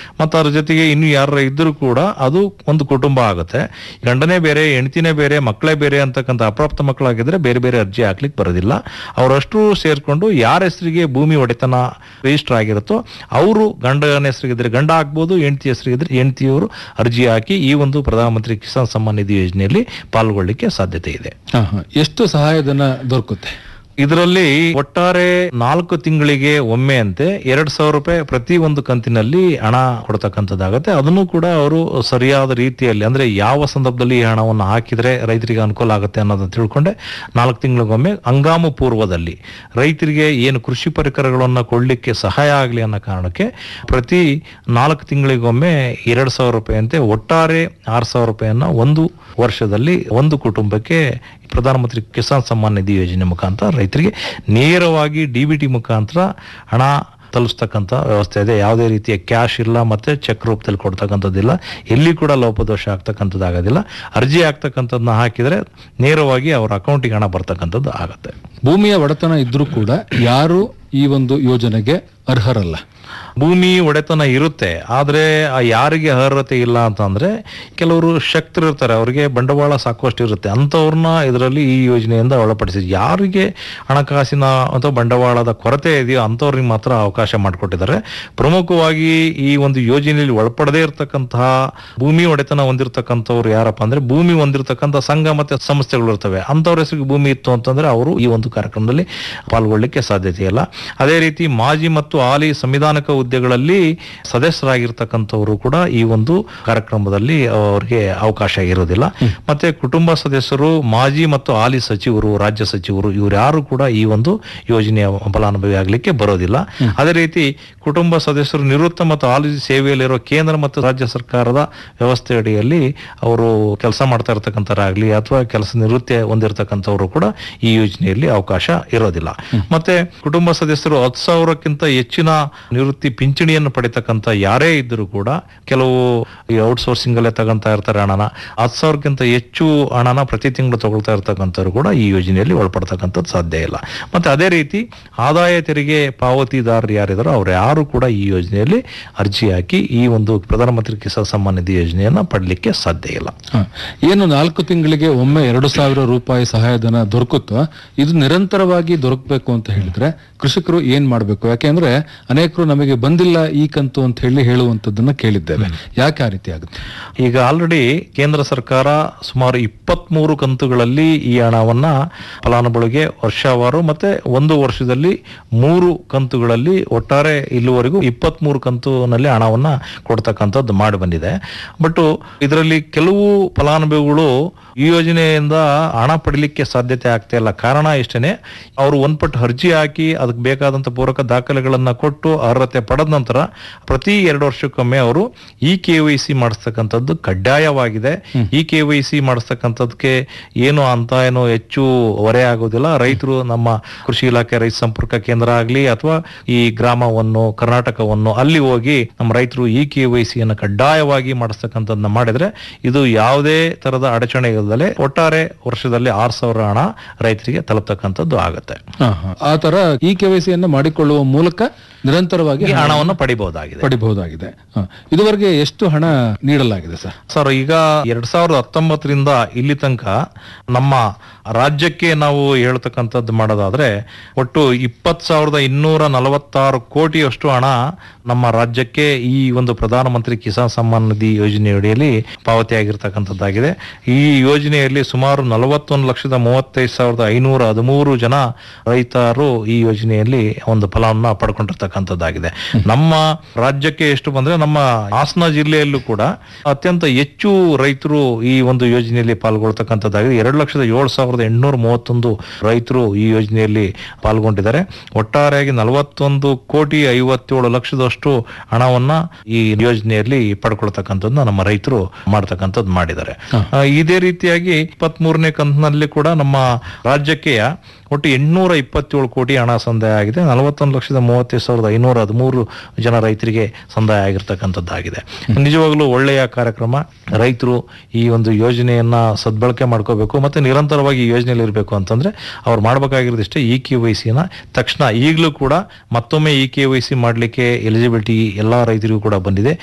ಮತ್ತು ಅದ್ರ ಜೊತೆಗೆ ಇನ್ನು ಯಾರ ಇದ್ರೂ ಕೂಡ ಅದು ಒಂದು ಕುಟುಂಬ ಆಗುತ್ತೆ ಗಂಡನೇ ಬೇರೆ ಹೆಂಡತಿನೇ ಬೇರೆ ಮಕ್ಕಳೇ ಬೇರೆ ಅಂತಕ್ಕಂಥ ಅಪ್ರಾಪ್ತ ಮಕ್ಕಳಾಗಿದ್ರೆ ಬೇರೆ ಬೇರೆ ಅರ್ಜಿ ಹಾಕ್ಲಿಕ್ಕೆ ಬರೋದಿಲ್ಲ ಅವರಷ್ಟು ಸೇರ್ಕೊಂಡು ಯಾರ ಹೆಸರಿಗೆ ಭೂಮಿ ಒಡೆತನ ರಿಜಿಸ್ಟರ್ ಆಗಿರುತ್ತೋ ಅವರು ಗಂಡನ ಹೆಸರಿಗಿದ್ರೆ ಗಂಡ ಹಾಕ್ಬೋದು ಹೆಂಡತಿ ಹೆಸರಿಗಿದ್ರೆ ಹೆಂಡತಿಯವರು ಅರ್ಜಿ ಹಾಕಿ ಈ ಒಂದು ಪ್ರಧಾನಮಂತ್ರಿ ಕಿಸಾನ್ ಸಮ್ಮಾನ್ ನಿಧಿ ಯೋಜನೆಯಲ್ಲಿ ಪಾಲ್ಗೊಳ್ಳಿಕ್ಕೆ ಸಾಧ್ಯತೆ ಇದೆ ಹಾ, ಹಾ. ಎಷ್ಟು ಸಹಾಯಧನ ದೊರಕುತ್ತೆ ಇದರಲ್ಲಿ ಒಟ್ಟಾರೆ ನಾಲ್ಕು ತಿಂಗಳಿಗೆ ಒಮ್ಮೆ ಅಂತೆ ಎರಡ್ ಸಾವಿರ ರೂಪಾಯಿ ಪ್ರತಿ ಒಂದು ಕಂತಿನಲ್ಲಿ ಹಣ ಕೊಡ್ತಕ್ಕಂಥದ್ದಾಗತ್ತೆ ಅದನ್ನು ಕೂಡ ಅವರು ಸರಿಯಾದ ರೀತಿಯಲ್ಲಿ ಅಂದ್ರೆ ಯಾವ ಸಂದರ್ಭದಲ್ಲಿ ಈ ಹಣವನ್ನು ಹಾಕಿದ್ರೆ ರೈತರಿಗೆ ಅನುಕೂಲ ಆಗುತ್ತೆ ಅನ್ನೋದನ್ನ ತಿಳ್ಕೊಂಡೆ ನಾಲ್ಕು ತಿಂಗಳಿಗೊಮ್ಮೆ ಹಂಗಾಮು ಪೂರ್ವದಲ್ಲಿ ರೈತರಿಗೆ ಏನು ಕೃಷಿ ಪರಿಕರಗಳನ್ನು ಕೊಳ್ಳಿಕ್ಕೆ ಸಹಾಯ ಆಗಲಿ ಅನ್ನೋ ಕಾರಣಕ್ಕೆ ಪ್ರತಿ ನಾಲ್ಕು ತಿಂಗಳಿಗೊಮ್ಮೆ ಎರಡು ಸಾವಿರ ರೂಪಾಯಿ ಅಂತೆ ಒಟ್ಟಾರೆ ಆರು ಸಾವಿರ ರೂಪಾಯಿಯನ್ನ ಒಂದು ವರ್ಷದಲ್ಲಿ ಒಂದು ಕುಟುಂಬಕ್ಕೆ ಪ್ರಧಾನಮಂತ್ರಿ ಕಿಸಾನ್ ಸಮ್ಮಾನ್ ನಿಧಿ ಯೋಜನೆ ಮುಖಾಂತರ ರೈತರಿಗೆ ನೇರವಾಗಿ ಡಿ ಬಿ ಟಿ ಮುಖಾಂತರ ಹಣ ತಲುಪಿಸ್ತಕ್ಕಂಥ ವ್ಯವಸ್ಥೆ ಇದೆ ಯಾವುದೇ ರೀತಿಯ ಕ್ಯಾಶ್ ಇಲ್ಲ ಮತ್ತೆ ಚೆಕ್ ರೂಪದಲ್ಲಿ ಕೊಡ್ತಕ್ಕಂಥದ್ದಿಲ್ಲ ಎಲ್ಲಿ ಕೂಡ ಲೋಪದೋಷ ಆಗ್ತಕ್ಕಂಥದ್ದು ಆಗೋದಿಲ್ಲ ಅರ್ಜಿ ಆಗ್ತಕ್ಕಂಥದ್ದನ್ನ ಹಾಕಿದ್ರೆ ನೇರವಾಗಿ ಅವರ ಅಕೌಂಟಿಗೆ ಹಣ ಬರ್ತಕ್ಕಂಥದ್ದು ಆಗುತ್ತೆ ಭೂಮಿಯ ಒಡೆತನ ಇದ್ರೂ ಕೂಡ ಯಾರು ಈ ಒಂದು ಯೋಜನೆಗೆ ಅರ್ಹರಲ್ಲ ಭೂಮಿ ಒಡೆತನ ಇರುತ್ತೆ ಆದ್ರೆ ಆ ಯಾರಿಗೆ ಅರ್ಹತೆ ಇಲ್ಲ ಅಂತಂದ್ರೆ ಕೆಲವರು ಶಕ್ತರು ಇರ್ತಾರೆ ಅವರಿಗೆ ಬಂಡವಾಳ ಸಾಕಷ್ಟು ಇರುತ್ತೆ ಅಂಥವ್ರನ್ನ ಇದರಲ್ಲಿ ಈ ಯೋಜನೆಯಿಂದ ಒಳಪಡಿಸಿ ಯಾರಿಗೆ ಹಣಕಾಸಿನ ಅಥವಾ ಬಂಡವಾಳದ ಕೊರತೆ ಇದೆಯೋ ಅಂಥವ್ರಿಗೆ ಮಾತ್ರ ಅವಕಾಶ ಮಾಡಿಕೊಟ್ಟಿದ್ದಾರೆ ಪ್ರಮುಖವಾಗಿ ಈ ಒಂದು ಯೋಜನೆಯಲ್ಲಿ ಒಳಪಡದೇ ಇರತಕ್ಕಂತಹ ಭೂಮಿ ಒಡೆತನ ಹೊಂದಿರತಕ್ಕಂಥವ್ರು ಯಾರಪ್ಪ ಅಂದ್ರೆ ಭೂಮಿ ಹೊಂದಿರತಕ್ಕಂಥ ಸಂಘ ಮತ್ತೆ ಸಂಸ್ಥೆಗಳು ಇರ್ತವೆ ಅಂಥವ್ರ ಹೆಸರಿಗೆ ಭೂಮಿ ಇತ್ತು ಅಂತಂದ್ರೆ ಅವರು ಈ ಒಂದು ಕಾರ್ಯಕ್ರಮದಲ್ಲಿ ಪಾಲ್ಗೊಳ್ಳಿಕ್ಕೆ ಸಾಧ್ಯತೆ ಇಲ್ಲ ಅದೇ ರೀತಿ ಮಾಜಿ ಮತ್ತು ಹಾಲಿ ಸಂವಿಧಾನಕ ಹುದ್ದೆಗಳಲ್ಲಿ ಸದಸ್ಯರಾಗಿರ್ತಕ್ಕಂಥವರು ಕೂಡ ಈ ಒಂದು ಕಾರ್ಯಕ್ರಮದಲ್ಲಿ ಅವರಿಗೆ ಅವಕಾಶ ಇರೋದಿಲ್ಲ ಮತ್ತೆ ಕುಟುಂಬ ಸದಸ್ಯರು ಮಾಜಿ ಮತ್ತು ಹಾಲಿ ಸಚಿವರು ರಾಜ್ಯ ಸಚಿವರು ಇವ್ರು ಯಾರು ಕೂಡ ಈ ಒಂದು ಯೋಜನೆಯ ಫಲಾನುಭವಿ ಆಗಲಿಕ್ಕೆ ಬರೋದಿಲ್ಲ ಅದೇ ರೀತಿ ಕುಟುಂಬ ಸದಸ್ಯರು ನಿವೃತ್ತ ಮತ್ತು ಹಾಲಿ ಸೇವೆಯಲ್ಲಿರೋ ಕೇಂದ್ರ ಮತ್ತು ರಾಜ್ಯ ಸರ್ಕಾರದ ವ್ಯವಸ್ಥೆ ಅಡಿಯಲ್ಲಿ ಅವರು ಕೆಲಸ ಮಾಡ್ತಾ ಇರ್ತಕ್ಕಂಥರಾಗ್ಲಿ ಅಥವಾ ಕೆಲಸ ನಿವೃತ್ತಿ ಹೊಂದಿರತಕ್ಕಂಥವರು ಕೂಡ ಈ ಯೋಜನೆಯಲ್ಲಿ ಅವಕಾಶ ಇರೋದಿಲ್ಲ ಮತ್ತೆ ಕುಟುಂಬ ಸದಸ್ಯರು ಹತ್ತು ಸಾವಿರಕ್ಕಿಂತ ಹೆಚ್ಚಿನ ನಿವೃತ್ತಿ ಪಿಂಚಣಿಯನ್ನು ಪಡಿತಕ್ಕಂಥ ಯಾರೇ ಇದ್ದರೂ ಕೂಡ ಕೆಲವು ಈ ಔಟ್ಸೋರ್ಸಿಂಗ್ ಅಲ್ಲೇ ತಗೊಂತಾ ಇರ್ತಾರೆ ಹಣನ ಹತ್ತು ಸಾವಿರಕ್ಕಿಂತ ಹೆಚ್ಚು ಹಣನ ಪ್ರತಿ ತಿಂಗಳು ತಗೊಳ್ತಾ ಇರ್ತಕ್ಕಂಥವ್ರು ಕೂಡ ಈ ಯೋಜನೆಯಲ್ಲಿ ಒಳಪಡ್ತಕ್ಕಂಥದ್ದು ಸಾಧ್ಯ ಇಲ್ಲ ಮತ್ತೆ ಅದೇ ರೀತಿ ಆದಾಯ ತೆರಿಗೆ ಪಾವತಿದಾರರು ಯಾರಿದಾರೋ ಅವ್ರು ಯಾರು ಕೂಡ ಈ ಯೋಜನೆಯಲ್ಲಿ ಅರ್ಜಿ ಹಾಕಿ ಈ ಒಂದು ಪ್ರಧಾನಮಂತ್ರಿ ಕಿಸಾನ್ ಸಮ್ಮಾನ್ ನಿಧಿ ಯೋಜನೆಯನ್ನ ಪಡಲಿಕ್ಕೆ ಸಾಧ್ಯ ಇಲ್ಲ ಹ. ಏನು ನಾಲ್ಕು ತಿಂಗಳಿಗೆ ಒಮ್ಮೆ ಎರಡು ಸಾವಿರ ರೂಪಾಯಿ ಸಹಾಯಧನ ದೊರಕುತ್ತೋ ಇದು ನಿರಂತರವಾಗಿ ದೊರಕಬೇಕು ಅಂತ ಹೇಳಿದ್ರೆ ಕೃಷಿಕರು ಏನ್ ಮಾಡ್ಬೇಕು ಯಾಕೆಂದ್ರೆ ಅನೇಕರು ನಮಗೆ ಬಂದಿಲ್ಲ ಈ ಕಂತು ಅಂತ ಹೇಳಿ ಹೇಳುವಂತದ್ದನ್ನ ಕೇಳಿದ್ದೇವೆ ಯಾಕೆ ಆ ರೀತಿ ಆಗುತ್ತೆ ಈಗ ಆಲ್ರೆಡಿ ಕೇಂದ್ರ ಸರ್ಕಾರ ಸುಮಾರು ಇಪ್ಪತ್ಮೂರು ಕಂತುಗಳಲ್ಲಿ ಈ ಹಣವನ್ನ ಫಲಾನುಭವಿಗೆ ವರ್ಷವಾರು ಮತ್ತೆ ಒಂದು ವರ್ಷದಲ್ಲಿ ಮೂರು ಕಂತುಗಳಲ್ಲಿ ಒಟ್ಟಾರೆ ಇಲ್ಲಿವರೆಗೂ ಇಪ್ಪತ್ಮೂರು ಕಂತುನಲ್ಲಿ ಹಣವನ್ನ ಕೊಡ್ತಕ್ಕಂಥದ್ದು ಮಾಡಿ ಬಂದಿದೆ ಬಟ್ ಇದರಲ್ಲಿ ಕೆಲವು ಫಲಾನುಭವಿಗಳು ಈ ಯೋಜನೆಯಿಂದ ಹಣ ಪಡಿಲಿಕ್ಕೆ ಸಾಧ್ಯತೆ ಆಗ್ತಾ ಇಲ್ಲ ಕಾರಣ ಇಷ್ಟೇನೆ ಅವರು ಒಂದ್ ಪಟ್ಟು ಅರ್ಜಿ ಹಾಕಿ ಅದಕ್ಕೆ ಬೇಕಾದಂತ ಪೂರಕ ದಾಖಲೆಗಳನ್ನ ಕೊಟ್ಟು ಅರ್ಹತೆ ಪಡೆದ ನಂತರ ಪ್ರತಿ ಎರಡು ವರ್ಷಕ್ಕೊಮ್ಮೆ ಅವರು ಇ ಕೆ ವೈ ಸಿ ಮಾಡಿಸ್ತಕ್ಕಂಥದ್ದು ಕಡ್ಡಾಯವಾಗಿದೆ ಇ ಕೆ ವೈ ಸಿ ಮಾಡಿಸ್ತಕ್ಕಂಥದ್ದಕ್ಕೆ ಏನು ಅಂತ ಏನು ಹೆಚ್ಚು ಹೊರೆ ಆಗೋದಿಲ್ಲ ರೈತರು ನಮ್ಮ ಕೃಷಿ ಇಲಾಖೆ ರೈತ ಸಂಪರ್ಕ ಕೇಂದ್ರ ಆಗಲಿ ಅಥವಾ ಈ ಗ್ರಾಮವನ್ನು ಕರ್ನಾಟಕವನ್ನು ಅಲ್ಲಿ ಹೋಗಿ ನಮ್ಮ ರೈತರು ಇ ಕೆ ವೈ ಸಿಯನ್ನು ಕಡ್ಡಾಯವಾಗಿ ಮಾಡಿಸ್ತಕ್ಕಂಥದ್ದನ್ನ ಮಾಡಿದ್ರೆ ಇದು ಯಾವುದೇ ತರದ ಅಡಚಣೆ ಇಲ್ಲದೆ ಒಟ್ಟಾರೆ ವರ್ಷದಲ್ಲಿ ಆರು ಸಾವಿರ ಹಣ ರೈತರಿಗೆ ತಲುಪ್ತಕ್ಕಂಥದ್ದು ಆಗುತ್ತೆ ಹ, ಹ. ಆ ತರ ಈ ಕೆವೈಸಿಯನ್ನ ಮಾಡಿಕೊಳ್ಳುವ ಮೂಲಕ ನಿರಂತರವಾಗಿ ಈ ಹಣವನ್ನು ಪಡಿಬಹುದಾಗಿದೆ ಪಡಿಬಹುದಾಗಿದೆ ಹ. ಇದುವರೆಗೆ ಎಷ್ಟು ಹಣ ನೀಡಲಾಗಿದೆ ಸರ್ ಸರ್ ಈಗ ಎರಡ್ ಸಾವಿರದ ಹತ್ತೊಂಬತ್ತರಿಂದ ಇಲ್ಲಿ ತನಕ ನಮ್ಮ ರಾಜ್ಯಕ್ಕೆ ನಾವು ಹೇಳ್ತಕ್ಕಂಥದ್ದು ಮಾಡೋದಾದ್ರೆ ಒಟ್ಟು ಇಪ್ಪತ್ ಸಾವಿರದ ಇನ್ನೂರ ನಲವತ್ತಾರು ಕೋಟಿಯಷ್ಟು ಹಣ ನಮ್ಮ ರಾಜ್ಯಕ್ಕೆ ಈ ಒಂದು ಪ್ರಧಾನಮಂತ್ರಿ ಕಿಸಾನ್ ಸಮ್ಮಾನ್ ನಿಧಿ ಯೋಜನೆಯಡಿಯಲ್ಲಿ ಪಾವತಿಯಾಗಿರ್ತಕ್ಕಂಥದ್ದಾಗಿದೆ ಈ ಯೋಜನೆಯಲ್ಲಿ ಸುಮಾರು ನಲವತ್ತೊಂದು ಲಕ್ಷದ ಮೂವತ್ತೈದು ಸಾವಿರದ ಐನೂರ ಹದಿಮೂರು ಜನ ರೈತರು ಈ ಯೋಜನೆಯಲ್ಲಿ ಒಂದು ಫಲವನ್ನು ಪಡ್ಕೊಂಡಿರ್ತಕ್ಕಂಥದ್ದಾಗಿದೆ ನಮ್ಮ ರಾಜ್ಯಕ್ಕೆ ಎಷ್ಟು ಬಂದ್ರೆ ನಮ್ಮ ಹಾಸನ ಜಿಲ್ಲೆಯಲ್ಲೂ ಕೂಡ ಅತ್ಯಂತ ಹೆಚ್ಚು ರೈತರು ಈ ಒಂದು ಯೋಜನೆಯಲ್ಲಿ ಪಾಲ್ಗೊಳ್ತಕ್ಕಂಥದ್ದಾಗಿದೆ ಎರಡು ಲಕ್ಷದ ಏಳು ಸಾವಿರದ ಎಂಟುನೂರ ಮೂವತ್ತೊಂದು ರೈತರು ಈ ಯೋಜನೆಯಲ್ಲಿ ಪಾಲ್ಗೊಂಡಿದ್ದಾರೆ ಒಟ್ಟಾರೆಯಾಗಿ ನಲವತ್ತೊಂದು ಕೋಟಿ ಐವತ್ತೇಳು ಲಕ್ಷದಷ್ಟು ಹಣವನ್ನ ಈ ಯೋಜನೆಯಲ್ಲಿ ಪಡ್ಕೊಳ್ತಕ್ಕಂಥದ್ದನ್ನ ನಮ್ಮ ರೈತರು ಮಾಡ್ತಕ್ಕಂಥದ್ದು ಮಾಡಿದ್ದಾರೆ ಆ, ಇದೇ ರೀತಿಯಾಗಿ ಇಪ್ಪತ್ತ್ ಮೂರನೇ ಕಂತಿನಲ್ಲಿ ಕೂಡ ನಮ್ಮ ರಾಜ್ಯಕ್ಕೆ ಒಟ್ಟು ಎಂಟುನೂರ ಇಪ್ಪತ್ತೇಳು ಕೋಟಿ ಹಣ ಸಂದಾಯ ಆಗಿದೆ ನಲವತ್ತೊಂದು ಲಕ್ಷದ ಮೂವತ್ತೈದು ಸಾವಿರದ ಐನೂರ ಹದಿಮೂರು ಜನ ರೈತರಿಗೆ ಸಂದಾಯ ಆಗಿರ್ತಕ್ಕಂಥದ್ದಾಗಿದೆ ನಿಜವಾಗ್ಲೂ ಒಳ್ಳೆಯ ಕಾರ್ಯಕ್ರಮ ರೈತರು ಈ ಒಂದು ಯೋಜನೆಯನ್ನ ಸದ್ಬಳಕೆ ಮಾಡ್ಕೋಬೇಕು ಮತ್ತೆ ನಿರಂತರವಾಗಿ ಈ ಯೋಜನೆಯಲ್ಲಿ ಇರಬೇಕು ಅಂತಂದ್ರೆ ಅವ್ರು ಮಾಡ್ಬೇಕಾಗಿರೋದಿಷ್ಟೇ ಇ ಕೆ ವೈ ಸಿನ ತಕ್ಷಣ ಈಗಲೂ ಕೂಡ ಮತ್ತೊಮ್ಮೆ ಇ ಕೆ ವೈ ಸಿ ಮಾಡಲಿಕ್ಕೆ ಎಲಿಜಿಬಿಲಿಟಿ ಎಲ್ಲಾ ರೈತರಿಗೂ ಕೂಡ ಬಂದಿದೆ